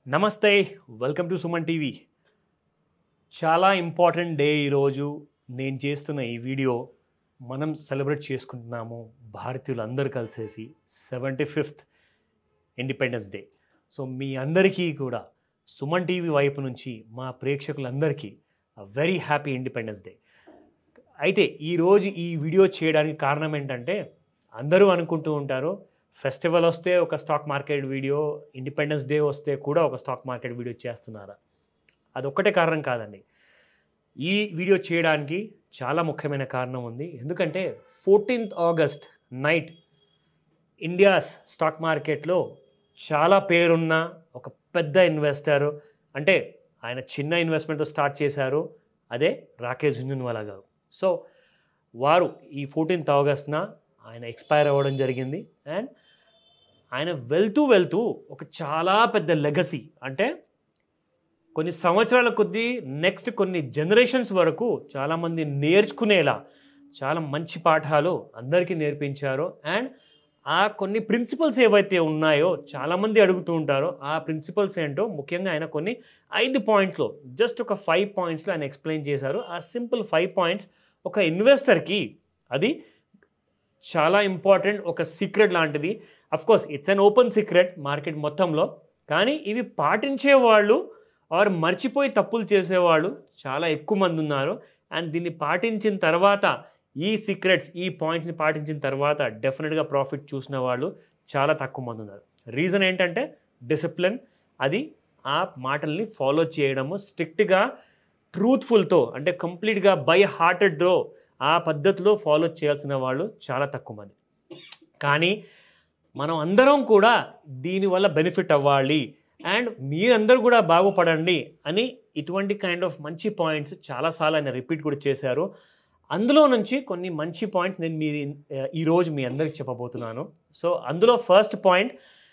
నమస్తే welcome to Suman TV చాలా important day ఈరోజు నేను చేస్తున్న ఈ వీడియో మనం సెలబ్రేట్ చేసుకుంటున్నాము భారతీయులందరూ కలిసేసి seventy fifth independence day so మీ అందరికీ కూడా సుమన్ టీవీ వైపు నుంచి మా ప్రేక్షకులందరికీ వెరీ హ్యాపీ ఇండిపెండెన్స్ డే అయితే ఈరోజు ఈ వీడియో చేయడానికి కారణం ఏంటంటే అందరూ అనుకుంటూ ఉంటారు ఫెస్టివల్ వస్తే ఒక stock market video independence day వస్తే కూడా ఒక స్టాక్ మార్కెట్ వీడియో చేస్తున్నారా అదొక్కటే కారణం కాదండి ఈ వీడియో చేయడానికి చాలా ముఖ్యమైన కారణం ఉంది ఎందుకంటే fourteenth August night India's stock మార్కెట్లో చాలా పేరున్న ఒక పెద్ద ఇన్వెస్టర్ అంటే ఆయన చిన్న ఇన్వెస్ట్మెంట్తో స్టార్ట్ చేశారు అదే రాకేష్ జుంజున్వాలా గారు సో వారు ఈ ఫోర్టీన్త్ ఆగస్ట్న ఆయన ఎక్స్పైర్ అవ్వడం జరిగింది అండ్ ఆయన వెళ్తూ వెళ్తూ ఒక చాలా పెద్ద లెగసీ అంటే కొన్ని సంవత్సరాల కొద్దీ నెక్స్ట్ కొన్ని జనరేషన్స్ వరకు చాలామంది నేర్చుకునేలా చాలా మంచి పాఠాలు అందరికీ నేర్పించారు అండ్ ఆ కొన్ని ప్రిన్సిపల్స్ ఏవైతే ఉన్నాయో చాలామంది అడుగుతూ ఉంటారో ఆ ప్రిన్సిపల్స్ ఏంటో ముఖ్యంగా ఆయన కొన్ని ఐదు పాయింట్స్లో జస్ట్ ఒక ఫైవ్ పాయింట్స్లో ఆయన ఎక్స్ప్లెయిన్ చేశారు ఆ సింపుల్ ఫైవ్ పాయింట్స్ ఒక ఇన్వెస్టర్కి అది చాలా ఇంపార్టెంట్ ఒక సీక్రెట్ లాంటిది course it's an open secret market మొత్తంలో కానీ ఇవి పాటించే వాళ్ళు ఆర్ మర్చిపోయి తప్పులు చేసేవాళ్ళు చాలా ఎక్కువ మంది ఉన్నారు అండ్ దీన్ని పాటించిన తర్వాత ఈ సీక్రెట్స్ ఈ పాయింట్స్ని పాటించిన తర్వాత డెఫినెట్గా ప్రాఫిట్ చూసిన వాళ్ళు చాలా తక్కువ మంది ఉన్నారు రీజన్ ఏంటంటే డిసిప్లిన్ అది ఆ మాటల్ని ఫాలో చేయడము స్ట్రిక్ట్గా ట్రూత్ఫుల్తో అంటే కంప్లీట్గా బై హార్టెడ్తో ఆ పద్ధతిలో ఫాలో చేయాల్సిన వాళ్ళు చాలా తక్కువ మంది కానీ మనం అందరం కూడా దీనివల్ల బెనిఫిట్ అవ్వాలి అండ్ మీరందరూ కూడా బాగుపడండి అని ఇటువంటి కైండ్ ఆఫ్ మంచి పాయింట్స్ చాలాసార్లు ఆయన రిపీట్ కూడా చేశారు అందులో నుంచి కొన్ని మంచి పాయింట్స్ నేను మీ ఈరోజు మీ అందరికి చెప్పబోతున్నాను సో అందులో first point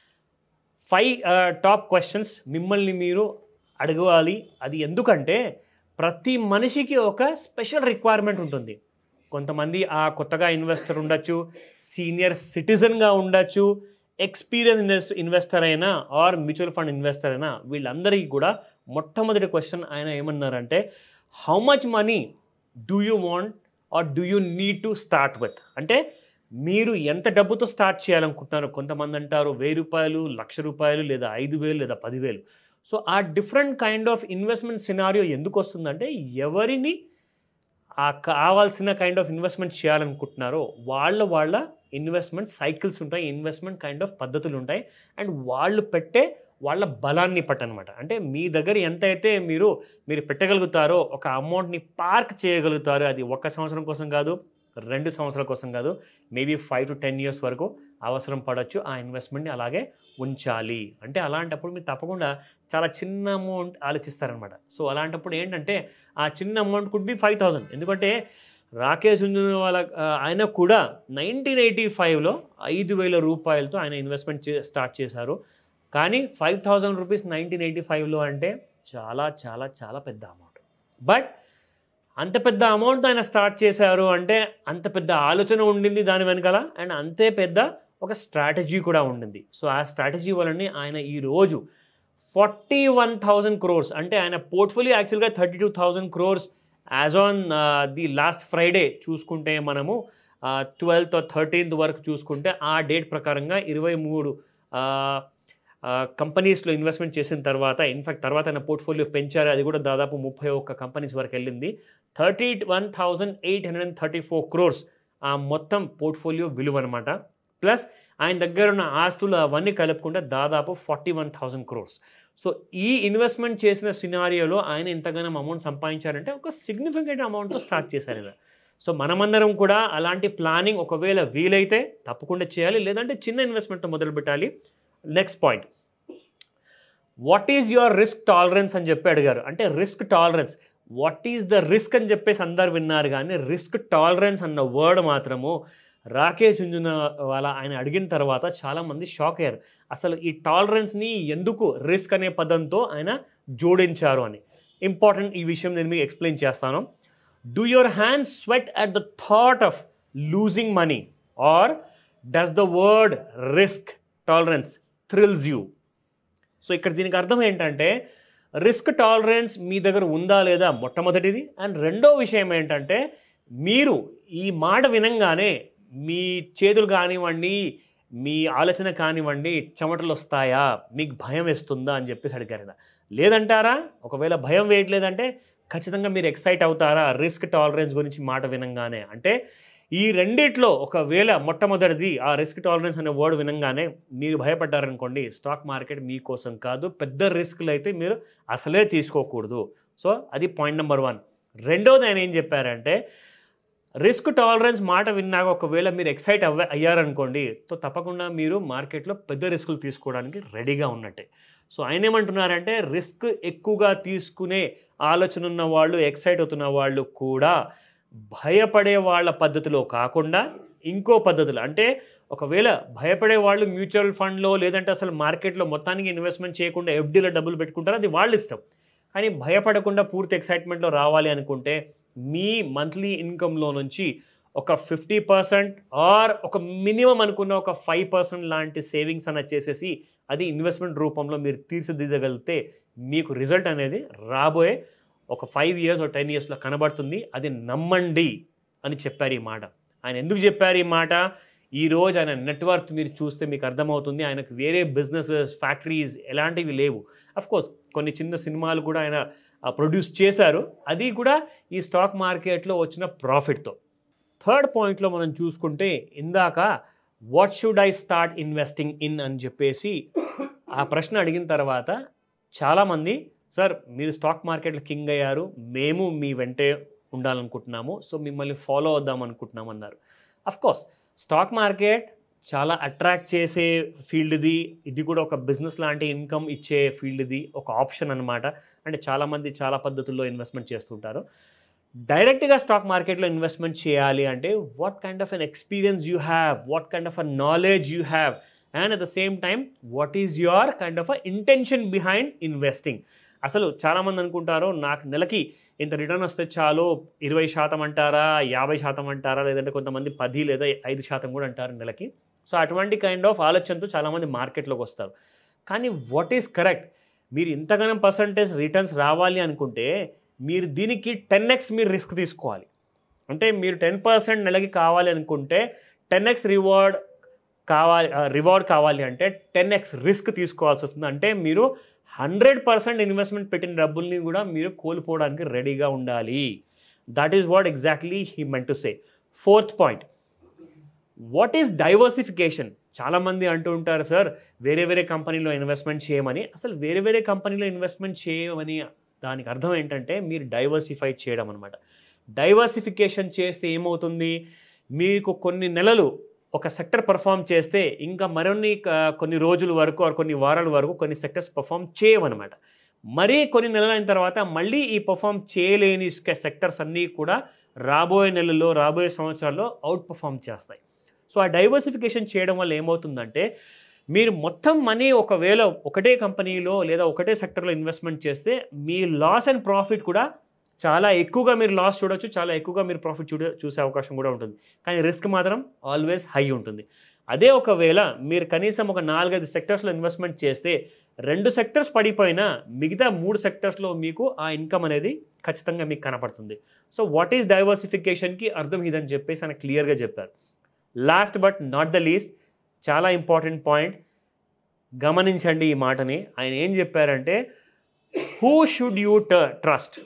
five top questions మిమ్మల్ని మీరు అడగాలి అది ఎందుకంటే ప్రతి మనిషికి ఒక స్పెషల్ రిక్వైర్మెంట్ ఉంటుంది కొంతమంది ఆ కొత్తగా ఇన్వెస్టర్ ఉండొచ్చు సీనియర్ సిటిజన్గా ఉండొచ్చు ఎక్స్పీరియన్స్ ఇన్వెస్టర్ అయినా ఆర్ మ్యూచువల్ ఫండ్ ఇన్వెస్టర్ అయినా వీళ్ళందరికీ కూడా మొట్టమొదటి క్వశ్చన్ ఆయన ఏమన్నారంటే how much money do you want or do you need to start with అంటే మీరు ఎంత డబ్బుతో స్టార్ట్ చేయాలనుకుంటున్నారు కొంతమంది అంటారు వెయ్యి రూపాయలు లక్ష రూపాయలు లేదా ఐదు వేలు లేదా పదివేలు సో ఆ different kind of investment scenario ఎందుకు వస్తుందంటే ఎవరిని ఆ కావాల్సిన కైండ్ ఆఫ్ ఇన్వెస్ట్మెంట్ చేయాలనుకుంటున్నారో వాళ్ళ వాళ్ళ ఇన్వెస్ట్మెంట్ సైకిల్స్ ఉంటాయి ఇన్వెస్ట్మెంట్ కైండ్ ఆఫ్ పద్ధతులు ఉంటాయి అండ్ వాళ్ళు పెట్టే వాళ్ళ బలాన్ని పట్టనమాట అంటే మీ దగ్గర ఎంత అయితే మీరు మీరు పెట్టగలుగుతారో ఒక అమౌంట్ని పార్క్ చేయగలుగుతారో అది ఒక సంవత్సరం కోసం కాదు రెండు సంవత్సరాల కోసం కాదు maybe five to ten years వరకు అవసరం పడవచ్చు ఆ ఇన్వెస్ట్మెంట్ని అలాగే ఉంచాలి అంటే అలాంటప్పుడు మీరు తప్పకుండా చాలా చిన్న అమౌంట్ ఆలోచిస్తారనమాట సో అలాంటప్పుడు ఏంటంటే ఆ చిన్న amount could be five thousand ఎందుకంటే రాకేష్ జుంజున్ వాళ్ళ ఆయన కూడా నైన్టీన్ ఎయిటీ ఫైవ్లో ఐదు వేల రూపాయలతో ఆయన ఇన్వెస్ట్మెంట్ చే స్టార్ట్ చేశారు కానీ five thousand rupees nineteen eighty ఫైవ్లో అంటే చాలా చాలా చాలా పెద్ద అమౌంట్ బట్ అంత పెద్ద అమౌంట్ ఆయన స్టార్ట్ చేశారు అంటే అంత పెద్ద ఆలోచన ఉండింది దాని వెనకాల అండ్ అంతే పెద్ద ఒక స్ట్రాటజీ కూడా ఉండింది సో ఆ స్ట్రాటజీ వలన ఆయన ఈరోజు ఫార్టీ వన్ థౌజండ్ క్రోర్స్ అంటే ఆయన పోర్ట్ఫోలియో యాక్చువల్గా thirty two thousand crores as on the last Friday చూసుకుంటే మనము ట్వెల్త్ థర్టీన్త్ వరకు చూసుకుంటే ఆ డేట్ ప్రకారంగా ఇరవై మూడు కంపెనీస్లో ఇన్వెస్ట్మెంట్ చేసిన తర్వాత ఇన్ఫాక్ట్ తర్వాత ఆయన పోర్ట్ఫోలియో పెంచారు అది కూడా దాదాపు ముప్పై ఒక్క కంపెనీస్ వరకు వెళ్ళింది thirty one thousand eight hundred and thirty four crores ఆ మొత్తం పోర్ట్ఫోలియో విలువ అనమాట ప్లస్ ఆయన దగ్గర ఉన్న ఆస్తులు అవన్నీ కలుపుకుంటే దాదాపు forty one thousand crores so ఈ ఇన్వెస్ట్మెంట్ చేసిన సినారియోలో ఆయన ఇంతగానో అమౌంట్ సంపాదించారంటే ఒక సిగ్నిఫికెంట్ అమౌంట్తో స్టార్ట్ చేశారు ఇలా సో మనమందరం కూడా అలాంటి ప్లానింగ్ ఒకవేళ వీలైతే తప్పకుండా చేయాలి లేదంటే చిన్న ఇన్వెస్ట్మెంట్తో మొదలు పెట్టాలి next point what is your risk tolerance అని చెప్పి అడిగారు అంటే risk tolerance what is the risk అని చెప్పేసి అందరు విన్నారు కానీ రిస్క్ టాలరెన్స్ అన్న వర్డ్ మాత్రము రాకేష్ జుంజున వాళ్ళ ఆయన అడిగిన తర్వాత చాలామంది షాక్ అయ్యారు అసలు ఈ టాలరెన్స్ని ఎందుకు రిస్క్ అనే పదంతో ఆయన జోడించారు అని ఇంపార్టెంట్ ఈ విషయం నేను మీకు ఎక్స్ప్లెయిన్ చేస్తాను do your hand sweat at the thought of losing money or does the word risk tolerance thrills you so ఇక్కడ దీనికి అర్థం ఏంటంటే రిస్క్ టాలరెన్స్ మీ దగ్గర ఉందా లేదా మొట్టమొదటిది అండ్ రెండో విషయం ఏంటంటే మీరు ఈ మాట వినంగానే మీ చేతులు కానివ్వండి మీ ఆలోచన కానివ్వండి చెమటలు వస్తాయా మీకు భయం వేస్తుందా అని చెప్పేసి అడిగారు ఈయన. లేదంటారా ఒకవేళ భయం వేయట్లేదంటే ఖచ్చితంగా మీరు ఎక్సైట్ అవుతారా రిస్క్ టాలరెన్స్ గురించి మాట వినంగానే అంటే ఈ రెండిట్లో ఒకవేళ మొట్టమొదటిది ఆ రిస్క్ టాలరెన్స్ అనే వర్డ్ వినంగానే మీరు భయపడ్డారనుకోండి స్టాక్ మార్కెట్ మీకోసం కాదు పెద్ద రిస్క్లు అయితే మీరు అసలే తీసుకోకూడదు సో అది పాయింట్ నెంబర్ వన్ రెండోది ఆయన ఏం చెప్పారంటే రిస్క్ టాలరెన్స్ మాట విన్నాక ఒకవేళ మీరు ఎక్సైట్ అవ్వ అయ్యారనుకోండి సో తప్పకుండా మీరు మార్కెట్లో పెద్ద రిస్కులు తీసుకోవడానికి రెడీగా ఉన్నట్టే సో ఆయన ఏమంటున్నారంటే రిస్క్ ఎక్కువగా తీసుకునే ఆలోచన ఉన్న వాళ్ళు ఎక్సైట్ అవుతున్న వాళ్ళు కూడా భయపడే వాళ్ళ పద్ధతిలో కాకుండా ఇంకో పద్ధతులు అంటే ఒకవేళ భయపడే వాళ్ళు మ్యూచువల్ ఫండ్లో లేదంటే అసలు మార్కెట్లో మొత్తానికి ఇన్వెస్ట్మెంట్ చేయకుండా ఎఫ్డీలో డబ్బులు పెట్టుకుంటారో అది వాళ్ళ ఇష్టం కానీ భయపడకుండా పూర్తి ఎక్సైట్మెంట్లో రావాలి అనుకుంటే మీ మంత్లీ ఇన్కంలో నుంచి ఒక ఫిఫ్టీ పర్సెంట్ ఆర్ ఒక మినిమం అనుకున్న ఒక ఫైవ్ పర్సెంట్ లాంటి సేవింగ్స్ అన్న చేసేసి అది ఇన్వెస్ట్మెంట్ రూపంలో మీరు తీర్చిదిద్దగలిగితే మీకు రిజల్ట్ అనేది రాబోయే ఒక ఫైవ్ ఇయర్స్ ఒక టెన్ ఇయర్స్లో కనబడుతుంది అది నమ్మండి అని చెప్పారు ఈ మాట ఆయన ఎందుకు చెప్పారు ఈ మాట ఈ రోజు ఆయన నెట్వర్క్ మీరు చూస్తే మీకు అర్థమవుతుంది ఆయనకు వేరే బిజినెసెస్ ఫ్యాక్టరీస్ ఎలాంటివి లేవు అఫ్ కోర్స్ కొన్ని చిన్న సినిమాలు కూడా ఆయన ప్రొడ్యూస్ చేశారు అది కూడా ఈ స్టాక్ మార్కెట్లో వచ్చిన ప్రాఫిట్తో థర్డ్ పాయింట్లో మనం చూసుకుంటే ఇందాక what should I start investing in అని చెప్పేసి ఆ ప్రశ్న అడిగిన తర్వాత చాలామంది సార్ మీరు స్టాక్ మార్కెట్లో కింగ్ అయ్యారు మేము మీ వెంటే ఉండాలనుకుంటున్నాము సో మిమ్మల్ని ఫాలో అవుదాం అనుకుంటున్నాం అన్నారు అఫ్ కోర్స్ స్టాక్ మార్కెట్ చాలా అట్రాక్ట్ చేసే ఫీల్డ్ది ఇది కూడా ఒక బిజినెస్ లాంటి ఇన్కమ్ ఇచ్చే ఫీల్డ్ది ఒక ఆప్షన్ అనమాట అంటే చాలామంది చాలా పద్ధతుల్లో ఇన్వెస్ట్మెంట్ చేస్తుంటారు డైరెక్ట్గా స్టాక్ మార్కెట్లో ఇన్వెస్ట్మెంట్ చేయాలి అంటే what kind of an experience you have what kind of a knowledge you have and at the same time what is your kind of a intention behind investing అసలు చాలామంది అనుకుంటారు నాకు నెలకి ఇంత రిటర్న్ వస్తే చాలు ఇరవై శాతం అంటారా యాభై శాతం అంటారా లేదంటే కొంతమంది పది లేదా ఐదు శాతం కూడా అంటారు నెలకి సో అటువంటి కైండ్ ఆఫ్ ఆలోచనతో చాలామంది మార్కెట్లోకి వస్తారు కానీ వాట్ ఈస్ కరెక్ట్ మీరు ఇంతగానం పర్సంటేజ్ రిటర్న్స్ రావాలి అనుకుంటే మీరు దీనికి టెన్ ఎక్స్ మీరు రిస్క్ తీసుకోవాలి అంటే మీరు టెన్ పర్సెంట్ నెలకి కావాలి అనుకుంటే టెన్ ఎక్స్ రివార్డ్ కావాలి రివార్డ్ కావాలి అంటే టెన్ ఎక్స్ రిస్క్ తీసుకోవాల్సి వస్తుంది అంటే మీరు హండ్రెడ్ పర్సెంట్ ఇన్వెస్ట్మెంట్ పెట్టిన డబ్బుల్ని కూడా మీరు కోల్పోవడానికి రెడీగా ఉండాలి that is what exactly he meant to say fourth point what is diversification చాలామంది అంటూ ఉంటారు సార్ వేరే వేరే కంపెనీలో ఇన్వెస్ట్మెంట్ చేయమని అసలు వేరే వేరే కంపెనీలో ఇన్వెస్ట్మెంట్ చేయమని దానికి అర్థం ఏంటంటే మీరు డైవర్సిఫై చేయడం అనమాట డైవర్సిఫికేషన్ చేస్తే ఏమవుతుంది మీకు కొన్ని నెలలు ఒక సెక్టర్ పర్ఫామ్ చేస్తే ఇంకా మరిన్ని క- కొన్ని రోజుల వరకు or కొన్ని వారాల వరకు కొన్ని సెక్టర్స్ పర్ఫామ్ చేయవన్నమాట మరీ కొన్ని నెలలు అయిన తర్వాత మళ్ళీ ఈ పర్ఫామ్ చేయలేని సెక్టర్స్ అన్నీ కూడా రాబోయే నెలల్లో రాబోయే సంవత్సరాల్లో అవుట్ పర్ఫామ్ చేస్తాయి సో ఆ డైవర్సిఫికేషన్ చేయడం వల్ల ఏమవుతుందంటే మీరు మొత్తం మనీ ఒకవేళ ఒకటే కంపెనీలో లేదా ఒకటే సెక్టర్లో ఇన్వెస్ట్మెంట్ చేస్తే మీ లాస్ అండ్ ప్రాఫిట్ కూడా చాలా ఎక్కువగా మీరు లాస్ చూడొచ్చు చాలా ఎక్కువగా మీరు ప్రాఫిట్ చూడ చూసే అవకాశం కూడా ఉంటుంది కానీ రిస్క్ మాత్రం ఆల్వేస్ హై ఉంటుంది అదే ఒకవేళ మీరు కనీసం ఒక నాలుగైదు సెక్టర్స్లో ఇన్వెస్ట్మెంట్ చేస్తే రెండు సెక్టర్స్ పడిపోయినా మిగతా మూడు సెక్టర్స్లో మీకు ఆ ఇన్కమ్ అనేది ఖచ్చితంగా మీకు కనపడుతుంది సో వాట్ ఈస్ డైవర్సిఫికేషన్కి అర్థం ఇదని చెప్పేసి ఆయన క్లియర్గా చెప్పారు last but not the least చాలా ఇంపార్టెంట్ పాయింట్ గమనించండి ఈ మాటని ఆయన ఏం చెప్పారంటే who should you trust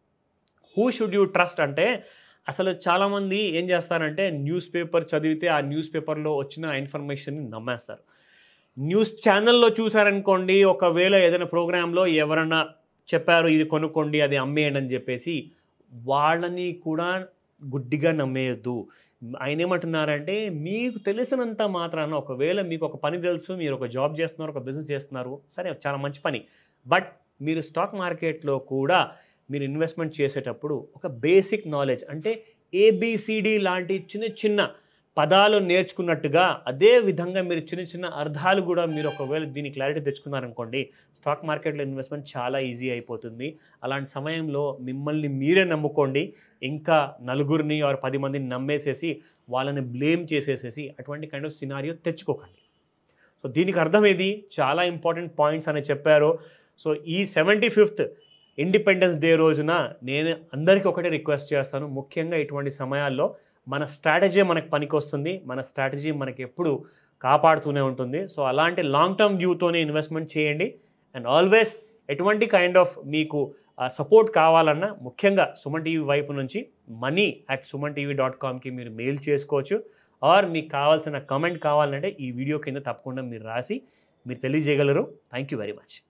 who should you trust అంటే అసలు చాలామంది ఏం చేస్తారంటే న్యూస్ పేపర్ చదివితే ఆ న్యూస్ పేపర్లో వచ్చిన ఇన్ఫర్మేషన్ని నమ్మేస్తారు న్యూస్ ఛానల్లో చూసారనుకోండి ఒకవేళ ఏదైనా ప్రోగ్రాంలో ఎవరన్నా చెప్పారు ఇది కొనుక్కోండి అది అమ్మేయండి అని చెప్పేసి వాళ్ళని కూడా గుడ్డిగా నమ్మేయద్దు ఆయన ఏమంటున్నారంటే మీకు తెలిసినంత మాత్రాన ఒకవేళ మీకు ఒక పని తెలుసు మీరు ఒక జాబ్ చేస్తున్నారు ఒక బిజినెస్ చేస్తున్నారు సరే చాలా మంచి పని బట్ మీరు స్టాక్ మార్కెట్లో కూడా మీరు ఇన్వెస్ట్మెంట్ చేసేటప్పుడు ఒక బేసిక్ నాలెడ్జ్ అంటే ఏబిసిడి లాంటి చిన్న చిన్న పదాలు నేర్చుకున్నట్టుగా అదే విధంగా మీరు చిన్న చిన్న అర్థాలు కూడా మీరు ఒకవేళ దీని క్లారిటీ తెచ్చుకున్నారనుకోండి స్టాక్ మార్కెట్లో ఇన్వెస్ట్మెంట్ చాలా ఈజీ అయిపోతుంది అలాంటి సమయంలో మిమ్మల్ని మీరే నమ్ముకోండి ఇంకా నలుగురిని ఆర్ పది మందిని నమ్మేసేసి వాళ్ళని బ్లేమ్ చేసేసేసి అటువంటి కైండ్ ఆఫ్ సినారియో తెచ్చుకోకండి సో దీనికి అర్థం ఏది చాలా ఇంపార్టెంట్ పాయింట్స్ అని చెప్పారు సో ఈ సెవెంటీ ఫిఫ్త్ ఇండిపెండెన్స్ డే రోజున నేను అందరికీ ఒకటే రిక్వెస్ట్ చేస్తాను ముఖ్యంగా ఇటువంటి సమయాల్లో మన స్ట్రాటజీ మనకు పనికొస్తుంది మన స్ట్రాటజీ మనకి ఎప్పుడు కాపాడుతూనే ఉంటుంది సో అలాంటి లాంగ్ టర్మ్ వ్యూతోనే ఇన్వెస్ట్మెంట్ చేయండి అండ్ ఆల్వేస్ ఎటువంటి కైండ్ ఆఫ్ మీకు సపోర్ట్ కావాలన్నా ముఖ్యంగా సుమన్ టీవీ వైపు నుంచి money at Suman TV dot కామ్కి మీరు మెయిల్ చేసుకోవచ్చు ఆర్ మీకు కావాల్సిన కమెంట్ కావాలంటే ఈ వీడియో కింద తప్పకుండా మీరు రాసి మీరు తెలియజేయగలరు థ్యాంక్ యూ వెరీ మచ్